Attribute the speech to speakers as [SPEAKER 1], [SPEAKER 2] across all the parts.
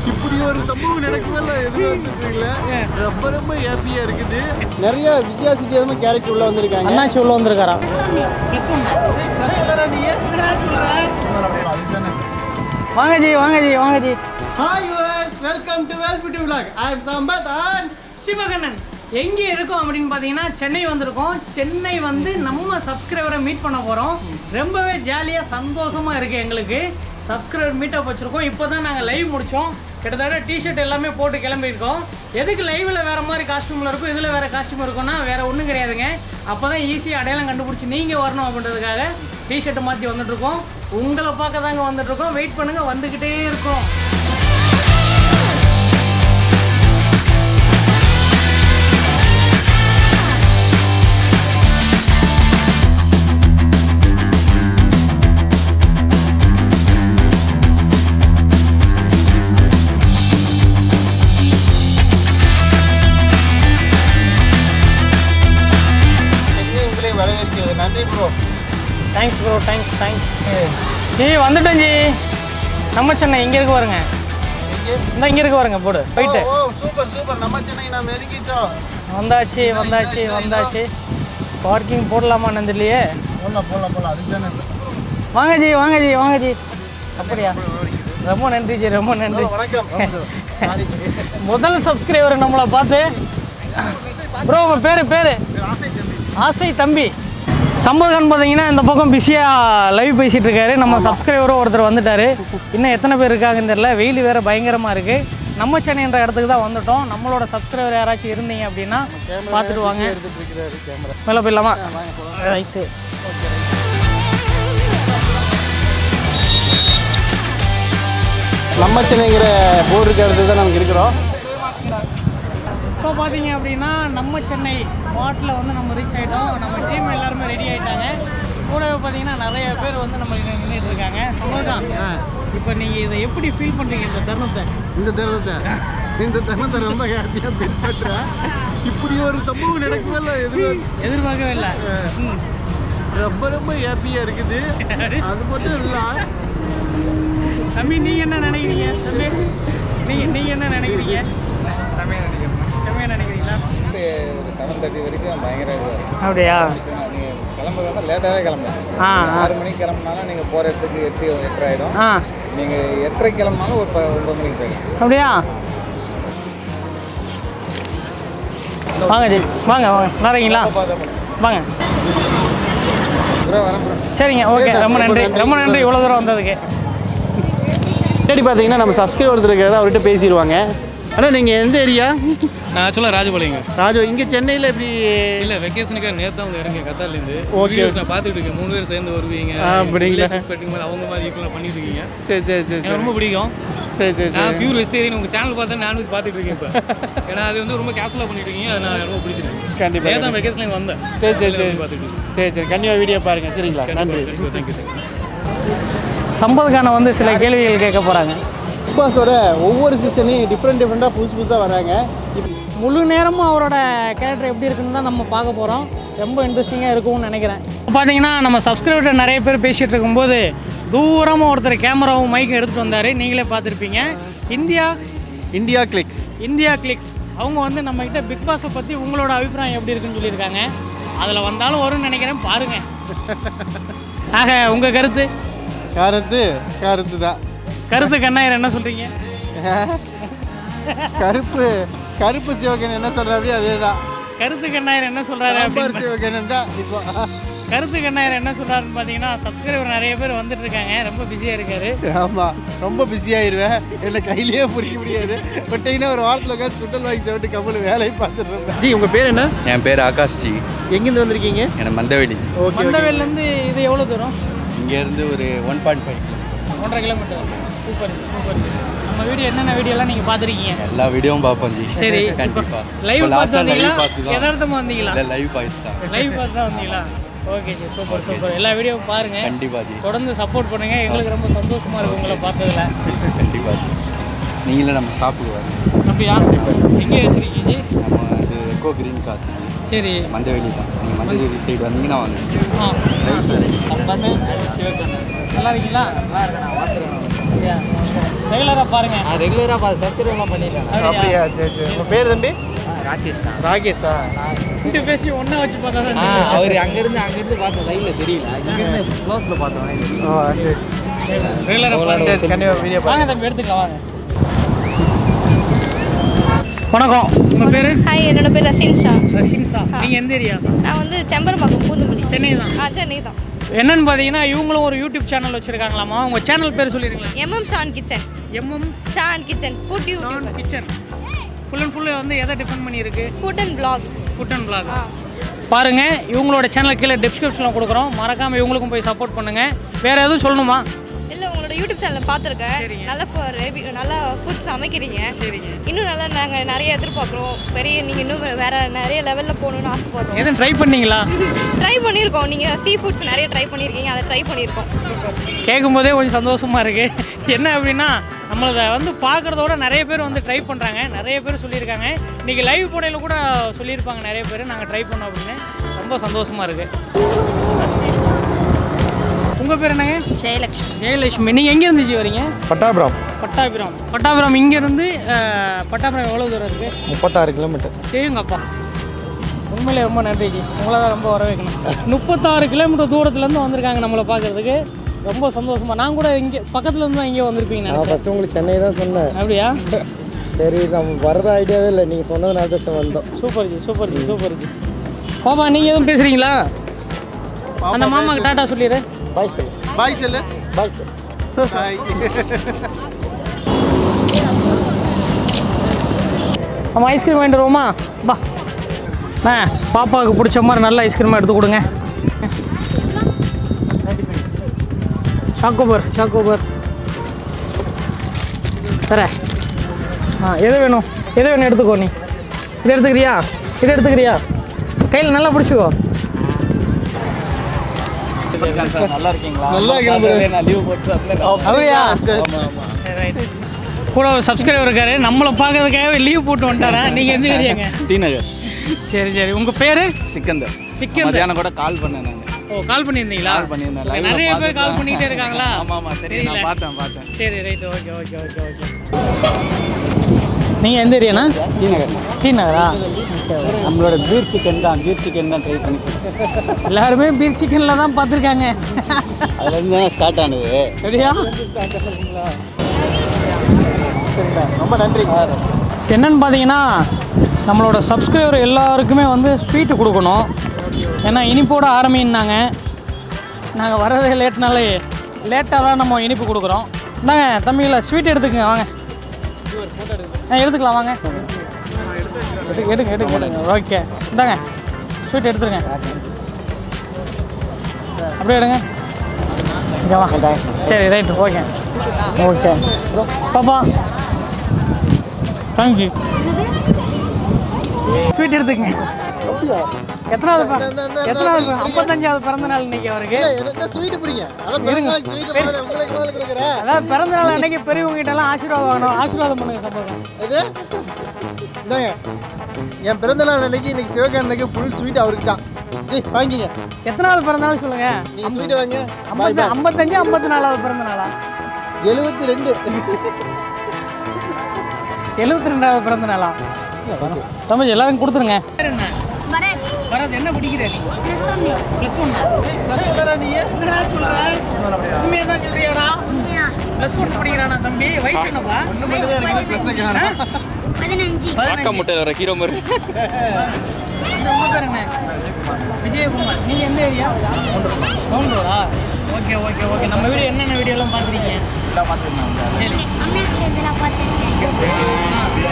[SPEAKER 1] இப்படி ஒரு சம்பவம் நடக்குமல்ல எதிர்பார்த்துருக்கீங்களா ரொம்ப ரொம்ப ஹாப்பியா இருக்குது நிறைய வித்தியாச வித்தியாசமா கேரக்டர் உள்ள வந்திருக்காங்க
[SPEAKER 2] அண்ணாச்சி உள்ள வந்திருக்காரா வாங்க ஜி வாங்க ஜி வாங்க ஜி
[SPEAKER 1] hi yours welcome to well beauty vlog I am Sampath and
[SPEAKER 2] Sivakannan எங்கே இருக்கோம் அப்படின்னு பார்த்தீங்கன்னா சென்னை வந்திருக்கோம் சென்னை வந்து நம்ம சப்ஸ்கிரைபரை மீட் பண்ண போகிறோம் ரொம்பவே ஜாலியாக சந்தோஷமாக இருக்குது எங்களுக்கு சப்ஸ்கிரைபர் மீட்டப் வச்சுருக்கோம் இப்போ தான் நாங்கள் லைவ் முடித்தோம் கிட்டத்தட்ட டிஷர்ட் எல்லாமே போட்டு கிளம்பியிருக்கோம் எதுக்கு லைவில் வேறு மாதிரி காஸ்டியூமில் இருக்கும் இதில் வேறு காஸ்டியூம் இருக்கும்னா வேறு ஒன்றும் கிடையாதுங்க அப்போ தான் ஈஸியாக அடையாளம் கண்டுபிடிச்சி நீங்கள் வரணும் அப்படின்றதுக்காக டிஷர்ட்டை மாற்றி வந்துட்டுருக்கோம் உங்களை பார்க்க தாங்க வந்துட்டுருக்கோம் வெயிட் பண்ணுங்கள் வந்துக்கிட்டே இருக்கோம்
[SPEAKER 1] சென்னை உங்களை வரவேற்கிறது நன்றி bro
[SPEAKER 2] thanks bro thanks thanks ஜி வந்துட்டோம் ஜி நம்ம சென்னை இங்கே இருக்கு பாருங்க இந்த இங்கே இருக்கு பாருங்க போடு போயிட்டு
[SPEAKER 1] ஓ சூப்பர் சூப்பர் நம்ம சென்னை நாம் நெருங்கிட்டோம்
[SPEAKER 2] வந்தாச்சு வந்தாச்சு வந்தாச்சு பார்க்கிங் போடலாமான்னு தெரியலையே
[SPEAKER 1] போடலாம் போடலாம் போடலாம் அதுக்கு தானே
[SPEAKER 2] வாங்க ஜி வாங்க ஜி வாங்க ஜி அப்படியா ரொம்ப நன்றி ஜி ரொம்ப நன்றி
[SPEAKER 1] வணக்கம் சாரி
[SPEAKER 2] முதல் சப்ஸ்கிரைபர் நம்மளை பார்த்து ப்ரோ உங்கள் பேர் பேர்
[SPEAKER 1] ஆசை தம்பி
[SPEAKER 2] ஆசை தம்பி சம்பவம் பார்த்தீங்கன்னா இந்த பக்கம் பிஸியாக லைவ் பேசிகிட்டு இருக்காரு நம்ம சப்ஸ்கிரைபரும் ஒருத்தர் வந்துட்டாரு இன்னும் எத்தனை பேர் இருக்காங்கன்னு தெரியல வெயில் வேறு பயங்கரமாக இருக்குது நம்ம சென்னைன்ற இடத்துக்கு தான் வந்துட்டோம் நம்மளோட சப்ஸ்கிரைபர் யாராச்சும் இருந்தீங்க அப்படின்னா பார்த்துட்டு வாங்க
[SPEAKER 1] எடுத்துட்டு இருக்கிறாரு கேமரா
[SPEAKER 2] மேலே போயிடலாமா ரைட்டு
[SPEAKER 1] நம்ம சென்னைங்கிற போர்டு இருக்கிற இடத்துல தான் நமக்கு இருக்கிறோம்
[SPEAKER 2] இப்போ பார்த்தீங்க அப்படின்னா நம்ம சென்னை ஸ்பாட்டில் வந்து நம்ம ரீச் ஆகிட்டோம் நம்ம டீம் எல்லாருமே ரெடி ஆகிட்டாங்க கூடவே பார்த்தீங்கன்னா நிறைய பேர் வந்து நம்ம நின்றுட்டு இருக்காங்க சமோதான் இப்போ நீங்கள் இதை எப்படி ஃபீல் பண்ணுறீங்க இந்த தருணத்தை
[SPEAKER 1] இந்த தருணத்தை இந்த தருணத்தை ரொம்ப ஹாப்பியாக ஃபீல் பண்ணுறேன் இப்படி ஒரு சம்பவம் நடக்குமல்ல எதிர்பார்த்து
[SPEAKER 2] எதிர்பார்க்கவே இல்லை ம்.
[SPEAKER 1] ரொம்ப ரொம்ப ஹாப்பியாக இருக்குது அது மட்டும் இல்லை
[SPEAKER 2] தம்பி நீங்கள் என்ன நினைக்கிறீங்க தம்பி நீங்கள் நீங்கள் என்ன நினைக்கிறீங்க செம்மையாக நினைக்கிறீங்களா
[SPEAKER 1] செவன் தேர்ட்டி வரைக்கும் பயங்கர
[SPEAKER 2] அப்படியா
[SPEAKER 1] நீங்கள் கிளம்புறதா லேட்டாகவே கிளம்புங்க
[SPEAKER 2] ஆ ஆ.
[SPEAKER 1] ஆறு மணிக்கு கிளம்புனாலும் நீங்கள் போகிற இடத்துக்கு எட்டு எட்டரை ஆகிடும்
[SPEAKER 2] ஆ
[SPEAKER 1] நீங்கள் எட்டரை கிளம்புனாலும் ஒரு ப- ஒன்பது மணிக்கு போயிடும்
[SPEAKER 2] அப்படியா வாங்க ஜி வாங்க வாங்க வரீங்களா வாங்க
[SPEAKER 1] ப்ரோ வரேன் ப்ரோ
[SPEAKER 2] சரிங்க ஓகே ரொம்ப நன்றி ரொம்ப நன்றி இவ்வளோ தூரம் வந்ததுக்கு
[SPEAKER 1] முன்னாடி பார்த்தீங்கன்னா நம்ம சப்ஸ்கிரைபர் ஒருத்தர் இருக்காரு அவர்கிட்ட பேசிடுவாங்க அண்ணா நீங்கள் எந்த ஏரியா
[SPEAKER 3] நான் ஆக்சுவலாக ராஜபாளையங்க
[SPEAKER 1] ராஜு இங்கே சென்னையில் இப்படி
[SPEAKER 3] இல்லை வெக்கேஷனுக்காக நேற்று தான் வந்து இறங்க கத்தார்லேருந்து
[SPEAKER 1] Okay.
[SPEAKER 3] வீடியோஸ் நான் பார்த்துட்டு இருக்கேன் மூணு பேர் சேர்ந்து வருவீங்க
[SPEAKER 1] ஆ, அப்படிங்களா?
[SPEAKER 3] village cooking மாதிரி அவங்க மாதிரி ஈக்குவலாக பண்ணிட்டு இருக்கீங்க
[SPEAKER 1] சரி சரி சரி
[SPEAKER 3] எனக்கு
[SPEAKER 1] சரி
[SPEAKER 3] ரொம்ப பிடிக்கும்
[SPEAKER 1] சரி சரி
[SPEAKER 3] நான்
[SPEAKER 1] சரி
[SPEAKER 3] பியூர் வெஜிடேரியன் உங்கள் சேனல் பார்த்தா நான்வெஜ் பார்த்துட்டு இருக்கேன் இப்போ ஏன்னா அது வந்து ரொம்ப கேஷுவலாக பண்ணிட்டு இருக்கீங்க அது நான் ரொம்ப பிடிச்சிருக்கு
[SPEAKER 1] கண்டிப்பா,
[SPEAKER 3] நேற்று தான் வெக்கேஷனுக்கு வந்தேன்
[SPEAKER 1] சரி சரி சரி
[SPEAKER 3] பார்த்துட்டு இருக்கேன்
[SPEAKER 1] சரி சரி கண்டிப்பாக வீடியோ பாருங்கள் சரிங்களா நன்றி
[SPEAKER 3] தேங்க்யூ தேங்க்யூ
[SPEAKER 2] சம்பதுக்கான வந்து சில கேள்விகள் கேட்க போகிறாங்க
[SPEAKER 1] பாஸோட ஒவ்வொரு சீசனையும் டிஃப்ரெண்ட் டிஃப்ரெண்ட்டாக புதுசு புதுசாக வராங்க இப்ப
[SPEAKER 2] முழு நேரமும் அவரோட கேரக்டர் எப்படி இருக்குன்னு தான் நம்ம பார்க்க போகிறோம் ரொம்ப இன்ட்ரெஸ்டிங்காக இருக்கும்னு நினைக்கிறேன் பார்த்தீங்கன்னா நம்ம சப்ஸ்கிரைபர் நிறைய பேர் பேசிகிட்டு இருக்கும்போது தூரமாக ஒருத்தர் கேமராவும் மைக்கும் எடுத்துகிட்டு வந்தார் நீங்களே பார்த்துருப்பீங்க India
[SPEAKER 1] India clicks
[SPEAKER 2] India clicks அவங்க வந்து நம்மக்கிட்ட பிக் பாஸை பற்றி உங்களோட அபிப்பிராயம் எப்படி இருக்குன்னு சொல்லியிருக்காங்க அதில் வந்தாலும் வரும்னு நினைக்கிறேன் பாருங்கள் ஆக உங்கள் கருத்து
[SPEAKER 1] கருத்து கருத்து தான்
[SPEAKER 2] கருத்து கண்ணாயிரம் என்ன சொல்கிறீங்க
[SPEAKER 1] கருப்பு கருப்பு சிவகன் என்ன சொல்கிறாப்படி அதே தான்
[SPEAKER 2] கருத்து கண்ணாயிரம் என்ன சொல்கிறாரு அப்படின்னு
[SPEAKER 1] சாம்பார் சிவகன் தான் இப்போ
[SPEAKER 2] கருத்து கண்ணாயிரம் என்ன சொல்கிறாருன்னு பார்த்தீங்கன்னா சப்ஸ்கிரைபர் நிறைய பேர் வந்துட்டு இருக்காங்க ரொம்ப பிஸியாக இருக்காரு
[SPEAKER 1] ஆமாம் ரொம்ப பிஸியாயிருவேன் என்னை கையிலேயே பிடிக்க முடியாது பட்டிங்கன்னா ஒரு வாரத்தில் உட்காந்து சுண்டல் வாங்கி சாப்பிட்டு கப்பல் வேலையை பார்த்துட்டு இருப்பேன் ஜி உங்கள் பேர் என்ன
[SPEAKER 4] என் பேர் ஆகாஷ் ஜி
[SPEAKER 1] எங்கேருந்து வந்திருக்கீங்க
[SPEAKER 4] எனக்கு மந்தவெளி ஜி
[SPEAKER 1] ஓகே
[SPEAKER 2] மந்தவேல்லேருந்து இது எவ்வளோ தூரம்
[SPEAKER 4] இங்கேருந்து ஒரு ஒன் பாயிண்ட் ஃபைவ்
[SPEAKER 2] ஒன்றரை கிலோமீட்டர் சூப்பர் சூப்பர் நம்ம வீடியோ என்னென்ன வீடியோலாம் நீங்கள் பார்த்துருக்கீங்க
[SPEAKER 4] எல்லா வீடியோவும் பார்ப்போம் ஜி
[SPEAKER 2] சரி
[SPEAKER 4] கண்டிப்பா
[SPEAKER 2] லைவ்
[SPEAKER 4] இப்போ
[SPEAKER 2] பார்த்து
[SPEAKER 4] லாஸ்ட்டாக லைவ்
[SPEAKER 2] வந்தீங்களா
[SPEAKER 4] பார்த்து தான்
[SPEAKER 2] யதார்த்தமாக வந்தீங்களா
[SPEAKER 4] இல்லை லைவ் பார்த்து தான்
[SPEAKER 2] லைவ் பார்த்து தான் வந்தீங்களா ஓகே ஜி சூப்பர் சூப்பர் எல்லா வீடியோவும் பாருங்க
[SPEAKER 4] கண்டிப்பா ஜி
[SPEAKER 2] தொடர்ந்து சப்போர்ட் பண்ணுங்க எங்களுக்கு ரொம்ப சந்தோஷமா இருக்கு உங்களை பார்த்ததுல
[SPEAKER 4] கண்டிப்பா ஜி நீங்களே நம்ம சாப்பிடுவாங்க
[SPEAKER 2] அப்படியா எங்கே வச்சிருக்கீங்க ஜி
[SPEAKER 4] நம்ம இது எக்கோ கிரீன் கார்ட்
[SPEAKER 2] சரி
[SPEAKER 4] மந்தவெளி தான் நீங்கள் மந்தவெளி சைடு வந்தீங்கன்னா வாங்க
[SPEAKER 2] ஆ
[SPEAKER 4] ரைட் சைடு
[SPEAKER 2] நல்லா இருக்கீங்களா ரெகுலராக பாருங்க
[SPEAKER 3] ரெகுலராக பார்த்து சப்ஸ்கிரைப்லாம் பண்ணிட்டேன்
[SPEAKER 1] அப்படியா சரி சரி உங்கள் பேர் தம்பி
[SPEAKER 3] ராஜேஷ் தான்
[SPEAKER 1] ராகேஷா
[SPEAKER 2] ரெண்டு பேசி ஒன்றா வச்சு பார்த்தா தான்
[SPEAKER 3] ஆ அவர் அங்கேருந்து அங்கேருந்து பார்த்தேன் லைவில் தெரியல இங்கேருந்து க்ளோஸில் பார்த்தேன்
[SPEAKER 1] ஓ சரி
[SPEAKER 2] ரெகுலராக
[SPEAKER 1] சரி கண்டிப்பாக வீடியோ
[SPEAKER 2] வாங்க தம்பி எடுத்துக்கலாம் வாங்க வணக்கம் உங்கள் பேர்
[SPEAKER 5] ஹாய் என்னோட பேர் ரசீன் ஷா
[SPEAKER 2] ரஷின்சா நீங்கள் எந்த ஏரியா
[SPEAKER 5] நான் வந்து செம்பரம்பாக்கம் பூந்தமல்லி
[SPEAKER 2] சென்னை தான்
[SPEAKER 5] ஆ சென்னை தான்
[SPEAKER 2] என்னன்னு பார்த்தீங்கன்னா இவங்களும் ஒரு யூடியூப் சேனல் வச்சுருக்காங்களாமா உங்கள் சேனல் பேர் சொல்லிடுங்களேன்
[SPEAKER 5] M M Shan kitchen
[SPEAKER 2] M M
[SPEAKER 5] Shan kitchen food YouTuber
[SPEAKER 2] kitchen full and full வந்து எதை டிஃபெண்ட் பண்ணியிருக்கு
[SPEAKER 5] food and blog
[SPEAKER 2] food and blog
[SPEAKER 5] ஆ
[SPEAKER 2] பாருங்க இவங்களோட சேனல் கீழே டிஸ்கிரிப்ஷனில் கொடுக்குறோம் மறக்காம இவங்களுக்கும் போய் சப்போர்ட் பண்ணுங்க வேற எதுவும் சொல்லணுமா
[SPEAKER 5] இல்லை உங்களோட யூடியூப் சேனல் பார்த்துருக்கேன்
[SPEAKER 2] சரிங்க.
[SPEAKER 5] நல்ல ரெவி நல்லா ஃபுட் சமைக்கிறீங்க
[SPEAKER 2] சரிங்க
[SPEAKER 5] இன்னும் நல்லா நாங்கள் நிறைய எதிர்பார்க்குறோம் பெரிய நீங்கள் இன்னும் வேற நிறைய லெவலில் போகணும்னு ஆசைப்படுறோம்
[SPEAKER 2] எதுவும் ட்ரை பண்ணீங்களா
[SPEAKER 5] ட்ரை பண்ணியிருக்கோம் நீங்கள் சீ ஃபுட்ஸ் நிறைய ட்ரை பண்ணியிருக்கீங்க அதை ட்ரை பண்ணியிருக்கோம்
[SPEAKER 2] கேட்கும்போதே கொஞ்சம் சந்தோஷமா இருக்கு என்ன அப்படின்னா நம்மளதை வந்து பார்க்குறதோட நிறைய பேர் வந்து ட்ரை பண்ணுறாங்க நிறைய பேர் சொல்லியிருக்காங்க இன்னைக்கு லைவ் போடையில் கூட சொல்லியிருப்பாங்க நிறைய பேர் நாங்கள் ட்ரை பண்ணோம் அப்படின்னு ரொம்ப சந்தோஷமா இருக்கு உங்கள் பேர் என்னங்க
[SPEAKER 5] ஜெயலக்ஷ்மி
[SPEAKER 2] ஜெயலட்சுமி நீங்கள் எங்கேருந்து ஜி வரீங்க
[SPEAKER 1] பட்டாபுரம்
[SPEAKER 2] பட்டாபிரம் பட்டாபிரம் இங்கேருந்து பட்டாபிரம் எவ்வளோ தூரம் இருக்குது
[SPEAKER 1] முப்பத்தாறு கிலோமீட்டர்
[SPEAKER 2] சரிங்கப்பா உண்மையிலே ரொம்ப நன்றி ஜி உங்களை தான் ரொம்ப வரவேற்கணும் முப்பத்தாறு கிலோமீட்டர் தூரத்துலேருந்து வந்திருக்காங்க நம்மளை பார்க்கறதுக்கு ரொம்ப சந்தோஷமா நான் கூட இங்கே பக்கத்துல இருந்து தான் இங்கே வந்திருப்பீங்க
[SPEAKER 6] நான்
[SPEAKER 2] நினைச்சேன்
[SPEAKER 6] ஃபஸ்ட்டு உங்களுக்கு சென்னை தான் சொன்னேன்
[SPEAKER 2] அப்படியா
[SPEAKER 6] சரி நம்ம வர்றது ஐடியாவே இல்லை நீங்கள் சொன்னதுனால தான் சரி வந்தோம்
[SPEAKER 2] சூப்பர் ஜி சூப்பர் ஜி சூப்பர் ஜி பாப்பா நீங்கள் எதுவும் பேசுகிறீங்களா அந்த மாமாக்கு டாட்டா சொல்லிடு
[SPEAKER 6] பாய் சார்
[SPEAKER 1] பாய் சொல்லு
[SPEAKER 6] பாய் சார்
[SPEAKER 1] பாய்
[SPEAKER 2] நம்ம ஐஸ்கிரீம் வாங்கிட்டு வருவோமா பா ஆ பாப்பாவுக்கு பிடிச்ச மாதிரி நல்ல ஐஸ்கிரீமாக எடுத்து கொடுங்க சாக்கோபர் சாக்கோபர் தர ஆ எது வேணும் எது வேணும் எடுத்துக்கோ நீ இது எடுத்துக்கிறியா இது எடுத்துக்கிறியா கையில் நல்லா பிடிச்சிக்கோ
[SPEAKER 4] நல்லா இருக்கீங்களா
[SPEAKER 1] நல்லா இருக்கிறேன்
[SPEAKER 4] நான் லீவ் போட்டு வந்தேன்
[SPEAKER 2] அப்படியா
[SPEAKER 1] சரி.
[SPEAKER 2] கூட ஒரு சப்ஸ்கிரைபர் இருக்காரு நம்மளை பார்க்கறதுக்காகவே லீவ் போட்டு வந்துட்டாரா நீங்கள் எந்த ஏரியாங்க
[SPEAKER 4] டி நகர்
[SPEAKER 2] சரி சரி உங்கள் பேர்
[SPEAKER 4] சிக்கந்தர்
[SPEAKER 2] சிக்கந்தர்.
[SPEAKER 4] மத்தியானம் கூட கால் பண்ணேன் நான்
[SPEAKER 2] ஓ கால் பண்ணியிருந்தீங்களா
[SPEAKER 4] கால் பண்ணியிருந்தேன் live ல
[SPEAKER 2] நிறைய பேர்
[SPEAKER 4] பார்த்துட்டு
[SPEAKER 2] கால் பண்ணிட்டே இருக்காங்களா
[SPEAKER 4] ஆமா ஆமா தெரியும் நான் பார்த்தேன் பார்த்தேன்
[SPEAKER 2] சரி right okay okay okay okay நீங்கள் எந்த ஏரியாண்ணா
[SPEAKER 4] டி நகர்
[SPEAKER 2] டி நகரா
[SPEAKER 4] நம்மளோட பீர் சிக்கன் தான் பீர் சிக்கன் தான் ட்ரை பண்ணி
[SPEAKER 2] எல்லாருமே பீர் சிக்கனில் தான் பார்த்துருக்காங்க
[SPEAKER 4] அதுலேருந்து தானே ஸ்டார்ட் ஆனது
[SPEAKER 2] சரியா
[SPEAKER 1] சரிங்களா ரொம்ப நன்றி
[SPEAKER 2] என்னன்னு பார்த்தீங்கன்னா நம்மளோட சப்ஸ்கிரைபர் எல்லாருக்குமே வந்து ஸ்வீட்டு கொடுக்கணும் ஏன்னா இனிப்போட ஆரம்பின்னாங்க நாங்கள் வர்றதே லேட்னாலே லேட்டாக தான் நம்ம இனிப்பு கொடுக்குறோம் இந்தாங்க தம்பிங்களா ஸ்வீட் எடுத்துக்கங்க வாங்க ஆ எடுத்துக்கலாம் வாங்க எடுங்க எடுங்க எடுங்க எடுங்க ஓகே இந்தாங்க ஸ்வீட் எடுத்துருங்க அப்படியே எடுங்க இங்கே வா சரி ரைட் ஓகே ஓகே பாப்பா தேங்க்யூ ஸ்வீட் எடுத்துக்கங்க எத்தனாவது ப- எத்தனாவது ப- ஐம்பத்தஞ்சாவது பிறந்த நாள் இன்னைக்கு அவருக்கு
[SPEAKER 1] என்ன ஸ்வீட் பிடிங்க அதான் பிறந்த நாளைக்கு ஸ்வீட் முதல்ல உங்களுக்கு முதல்ல கொடுக்குறேன்
[SPEAKER 2] அதான் பிறந்த நாள் அன்னைக்கு பெரியவங்க கிட்ட எல்லாம் ஆசீர்வாதம் வாங்கணும் ஆசீர்வாதம் பண்ணுங்க சம்பவம்
[SPEAKER 1] இது இந்தாங்க என் பிறந்த நாள் அன்னைக்கு இன்னைக்கு சிவகாரனுக்கு ஃபுல் ஸ்வீட் அவருக்கு தான் ஏய் வாங்கிங்க
[SPEAKER 2] எத்தனாவது பிறந்த நாள் சொல்லுங்க
[SPEAKER 1] நீங்க ஸ்வீட் வாங்க
[SPEAKER 2] ஐம்பத்தி ஐம்பத்தஞ்சு ஐம்பத்தி நாலாவது பிறந்த நாளா
[SPEAKER 1] எழுபத்தி ரெண்டு
[SPEAKER 2] எழுபத்தி ரெண்டாவது பிறந்த நாளா தமிழ் எல்லாரும் கொடுத்துருங்க பேர் என்ன பரத் என்ன படிக்கிற நீ ப்ளஸ் ஒன்
[SPEAKER 1] நீ
[SPEAKER 2] உண்மையாக தான் சொல்றியாடா ப்ளஸ் ஒன் படிக்கிறானா தம்பி வயசு என்னப்பா
[SPEAKER 7] பதினஞ்சு
[SPEAKER 2] பதினஞ்சு.
[SPEAKER 3] முட்டை வர ஹீரோ மாதிரி
[SPEAKER 2] உங்க பேர் என்ன விஜயகுமார் நீங்க எந்த ஏரியா மவுண்டோரா ஓகே ஓகே ஓகே நம்ம வீடியோ என்னென்ன வீடியோலாம் பார்த்துருக்கீங்க
[SPEAKER 7] நீங்க சமையல் செய்யறதெல்லாம் பார்த்துருக்கேன்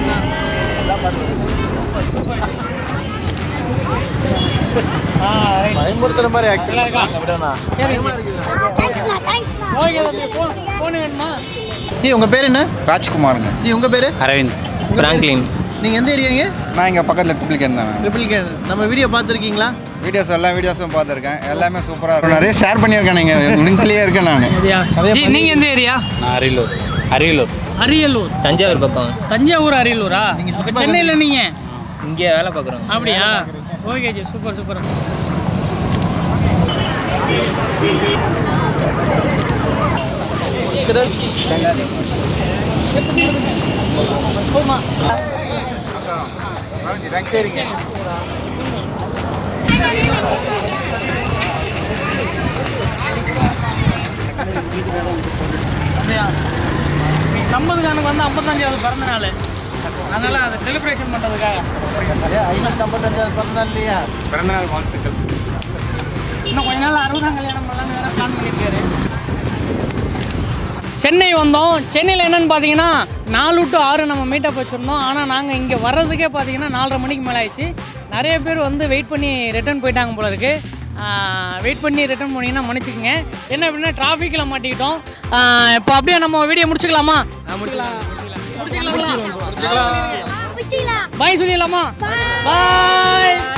[SPEAKER 2] ஆ ரைட்
[SPEAKER 1] பயமுறுத்துற மாதிரி ஆக்சுவலா
[SPEAKER 2] சரி
[SPEAKER 7] தேங்க்ஸ்ண்ணா தேங்க்ஸ்ண்ணா
[SPEAKER 2] ஓகே ஓகே ஃபோன் ஃபோன் வேணுமா
[SPEAKER 1] ஜி உங்க பேர் என்ன
[SPEAKER 4] ராஜ்குமாருங்க
[SPEAKER 1] ஜி உங்க பேரு
[SPEAKER 4] அரவிந்த்
[SPEAKER 3] பிராங்க்லின்
[SPEAKER 1] நீங்க எந்த ஏரியாங்க
[SPEAKER 4] நான் இங்கே பக்கத்தில் ட்ரிப்ளிகேன் தான்
[SPEAKER 1] ட்ரிபிள் நம்ம வீடியோ பார்த்துருக்கீங்களா
[SPEAKER 4] வீடியோஸ் எல்லா வீடியோஸும் பார்த்துருக்கேன் எல்லாமே சூப்பராக இருக்கும் நிறைய ஷேர் பண்ணியிருக்கேன் நீங்கள் லிங்க்லேயே இருக்கேன் நான்
[SPEAKER 2] சரியா ஜி நீங்க எந்த ஏரியா
[SPEAKER 3] நான் அரியலூர் அரியலூர்
[SPEAKER 2] அரியலூர்
[SPEAKER 3] தஞ்சாவூர் பக்கம்
[SPEAKER 2] தஞ்சாவூர் அரியலூரா அப்ப சென்னையில் நீங்க
[SPEAKER 3] இங்கே வேலை பார்க்குறோம்
[SPEAKER 2] அப்படியா ஓகே ஜி சூப்பர் சூப்பர்
[SPEAKER 1] கல்ச்சுரல்
[SPEAKER 2] போதுமா
[SPEAKER 1] சரிங்க
[SPEAKER 2] அப்படியா இன்னைக்கு சம்பதுகானுக்கு வந்து ஐம்பத்தஞ்சாவது பிறந்த நாள் அதனால் அதை செலிப்ரேஷன் பண்ணுறதுக்காக
[SPEAKER 1] ஐநூற்றி ஐம்பத்தஞ்சாவது பிறந்தநாள் இல்லையா
[SPEAKER 3] பிறந்தநாள் வாழ்த்துக்கள்
[SPEAKER 2] இன்னும் கொஞ்ச நாள் அறுபதாம் கல்யாணம் பண்ணலாம்னு வேற பிளான் பண்ணியிருக்காரு சென்னை வந்தோம் சென்னையில் என்னன்னு பார்த்தீங்கன்னா நாலு டு ஆறு நம்ம மீட்டப் வச்சுருந்தோம் ஆனால் நாங்கள் இங்கே வர்றதுக்கே பார்த்தீங்கன்னா நாலரை மணிக்கு மேலே ஆயிடுச்சு நிறைய பேர் வந்து வெயிட் பண்ணி ரிட்டர்ன் போயிட்டாங்க போல இருக்கு வெயிட் பண்ணி ரிட்டர்ன் போனீங்கன்னா மன்னிச்சுக்கோங்க என்ன அப்படின்னா டிராஃபிக்கில் மாட்டிக்கிட்டோம் ஆஹ் இப்போ அப்படியே நம்ம வீடியோ முடிச்சுக்கலாமா முடிச்சுக்கலாம் முடிச்சுக்கலாம்
[SPEAKER 7] பிடிச்சிக்கலாம்
[SPEAKER 2] பாய் சொல்லிடலாமா பாய்